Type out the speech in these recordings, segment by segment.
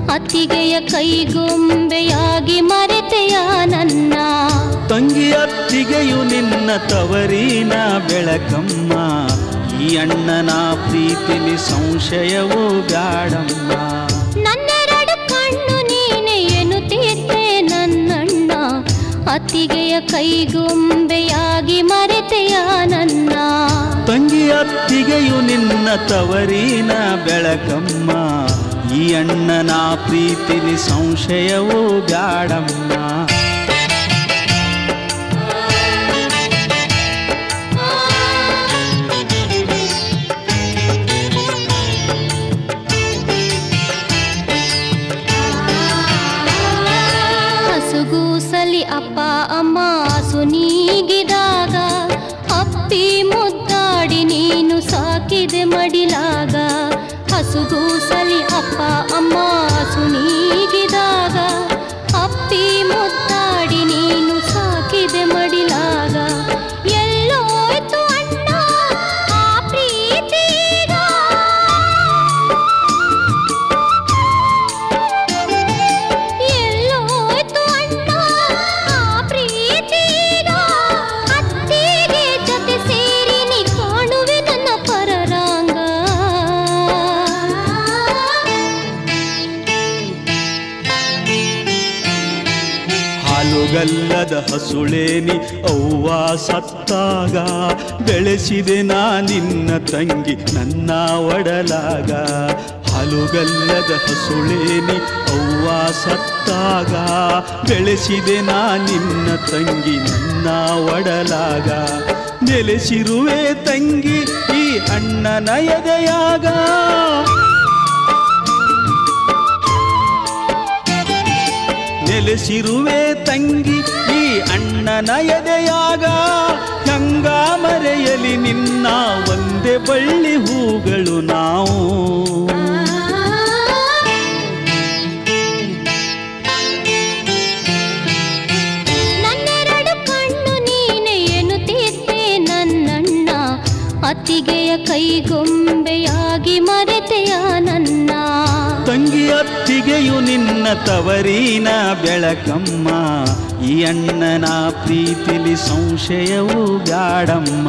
ಅತ್ತಿಗೆಯ ಕೈಗೊಂಬೆಯಾಗಿ ಮರೆತೆಯ ನನ್ನ ತಂಗಿ ಅತ್ತಿಗೆಯು ನಿನ್ನ ತವರಿನ ಬೆಳಕಮ್ಮ ಈ ಅಣ್ಣನ ಪ್ರೀತಿಲಿ ಸಂಶಯವೂ ಬ್ಯಾಡಮ್ಮ ನನ್ನೆರಡು ಕಣ್ಣು ನೀನೆ ಎನ್ನುತ್ತಿದ್ದೆ ನನ್ನಣ್ಣ ಅತ್ತಿಗೆಯ ಕೈಗೊಂಬೆಯಾಗಿ ಮರೆತೆಯ ನನ್ನ ತಂಗಿ ಅತ್ತಿಗೆಯು ನಿನ್ನ ತವರಿನ ಬೆಳಕಮ್ಮ ಈ ಅಣ್ಣನ ಪ್ರೀತಿಲಿ ಸಂಶಯವೂ ಬ್ಯಾಡಮ್ಮ ಹಸುಗೂಸಲಿ ಅಪ್ಪ ಅಮ್ಮ ಸುನೀಗಿದಾಗ ಅಪ್ಪಿ ಮುದ್ದಾಡಿ ನೀನು ಸಾಕಿದೆ ಮಡಿಲಾಗ ಹಸುಗೂಸಲಿ ಅಪ್ಪ ಅಮ್ಮ ಸುನೀಗಿದಾಗ ಅಪ್ಪಿ ಮುದ್ದಾಡಿ ನೀನು ಸಾಕಿದೆ ಮಡಿಲಾಗ ಎಲ್ಲೋಯ್ತು ಅಣ್ಣ ಆ ಪ್ರೀತಿಗ ಎಲ್ಲೋಯ್ತು ಅಣ್ಣ ಆ ಪ್ರೀತಿಗ ಅತ್ತಿಗೆ ಜೊತೆ ಸೇರಿ ನೀ ಕಾಣುವೆ ನನ್ನ ಪರರಾಂಗ ಹಾಲುಗಲ್ಲದ ಹಸುಳೇನಿ ಅವ್ವ ಸತ್ತಾಗ ಬೆಳೆಸಿದೆ ನಾ ನಿನ್ನ ತಂಗಿ ನನ್ನ ಒಡಲಾಗ ಹಾಲುಗಲ್ಲದ ಹಸುಳೇನಿ ಅವ್ವ ಸತ್ತಾಗ ಬೆಳೆಸಿದೆ ನಾ ನಿನ್ನ ತಂಗಿ ನನ್ನ ಒಡಲಾಗ ನೆಲೆಸಿರುವೆ ತಂಗಿ ಈ ಅಣ್ಣನ ಎದೆಯಾಗ ನೆಲೆಸಿರುವೆ ತಂಗಿ ಈ ಅಣ್ಣನ ಎದೆಯಾಗ ಗಂಗ ಮರೆಯಲಿ ನಿನ್ನ ಒಂದೇ ಬಳ್ಳಿ ಹೂಗಳು ನಾವು ನನ್ನೆರಡು ಕಣ್ಣು ನೀನೆ ಎನ್ನುತ್ತಿದ್ದೆ ನನ್ನಣ್ಣ ಅತ್ತಿಗೆಯ ಕೈಗೊಂಬೆಯಾಗಿ ಮರೆತೆಯ ನನ್ನ ತಂಗಿ ಅತ್ತಿಗೆಯು ನಿನ್ನ ತವರಿನ ಬೆಳಕಮ್ಮ ಈ ಅಣ್ಣನ ಪ್ರೀತಿಲಿ ಸಂಶಯವೂ ಬ್ಯಾಡಮ್ಮ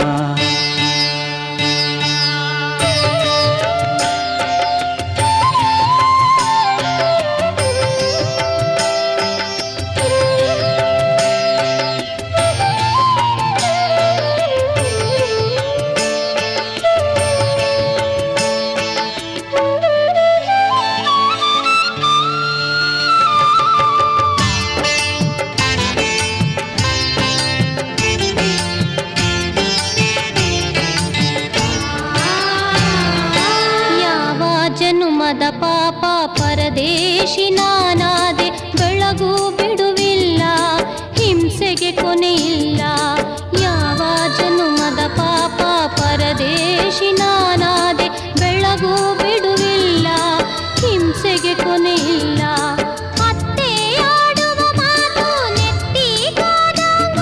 ಯಾವ ಜನುಮದ ಪಾಪ ಪರದೇಶಿ ನಾನಾದೆ ಬೆಳಗು ಬಿಡುವಿಲ್ಲ ಹಿಂಸೆಗೆ ಕೊನೆಯಿಲ್ಲ ಯಾವ ಜನುಮದ ಪಾಪ ಪರದೇಶಿ ನಾನಾದೆ ಬೆಳಗು ಬಿಡುವಿಲ್ಲ ಹಿಂಸೆಗೆ ಕೊನೆಯಿಲ್ಲ ಅತ್ತೆ ಆಡುವ ಮಾತು ನೆತ್ತಿಗಾದಾಗ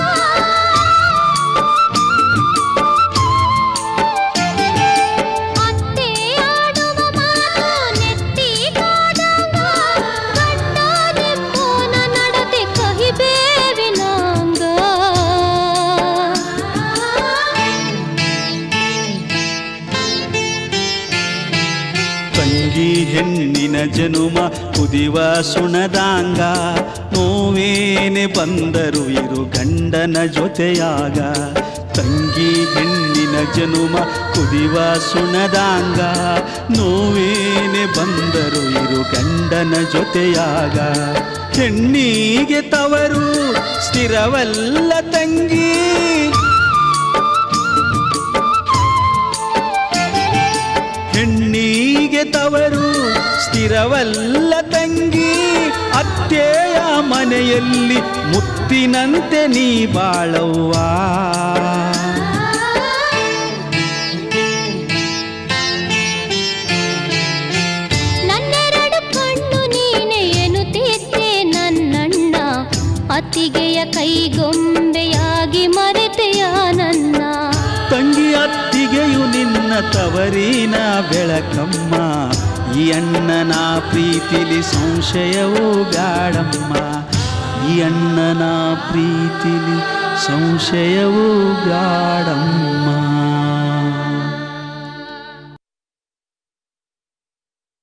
ಅತ್ತೆ ಆಡುವ ಮಾತು ನೆತ್ತಿಗಾದಾಗ ಗಡ್ಡದೆಪ್ಪೋನ ನಡತೆ ಕಹಿಬೇವಿನಾಂಗ ತಂಗಿ ಹೆಣ್ಣಿನ ಜನುಮ ಕುದಿವ ಸುಣದಾಂಗ ನೋವೇನೆ ಬಂದರು ಇರು ಗಂಡನ ಜೊತೆಯಾಗ ತಂಗಿ ಹೆಣ್ಣಿನ ಜನುಮ ಕುದಿವ ಸುಣದಾಂಗ ನೋವೇನೆ ಬಂದರು ಇರು ಗಂಡನ ಜೊತೆಯಾಗ ಹೆಣ್ಣಿಗೆ ತವರು ಸ್ಥಿರವಲ್ಲ ತಂಗಿ ಹೆಣ್ಣಿಗೆ ತವರು ಸ್ಥಿರವಲ್ಲ ತಂಗಿ ಅತ್ತೆಯ ಮನೆಯಲ್ಲಿ ಮುತ್ತಿನಂತೆ ನೀ ಬಾಳವ್ವ ನನ್ನೆರಡು ಕಣ್ಣು ನೀನೆ ಎನ್ನುತ್ತಿದ್ದೆ ನನ್ನಣ್ಣ ಅತ್ತಿಗೆಯ ಕೈಗೊಂಬೆಯಾಗಿ ಮರೆತೆಯ ನನ್ನ ತಂಗಿ ಅತ್ತಿಗೆಯು ನಿನ್ನ ತವರಿನ ಬೆಳಕಮ್ಮ ಈ ಅಣ್ಣನ ಪ್ರೀತಿಲಿ ಸಂಶಯವೂ ಬ್ಯಾಡಮ್ಮ ಈ ಅಣ್ಣನ ಪ್ರೀತಿಲಿ ಸಂಶಯವೂ ಬ್ಯಾಡಮ್ಮ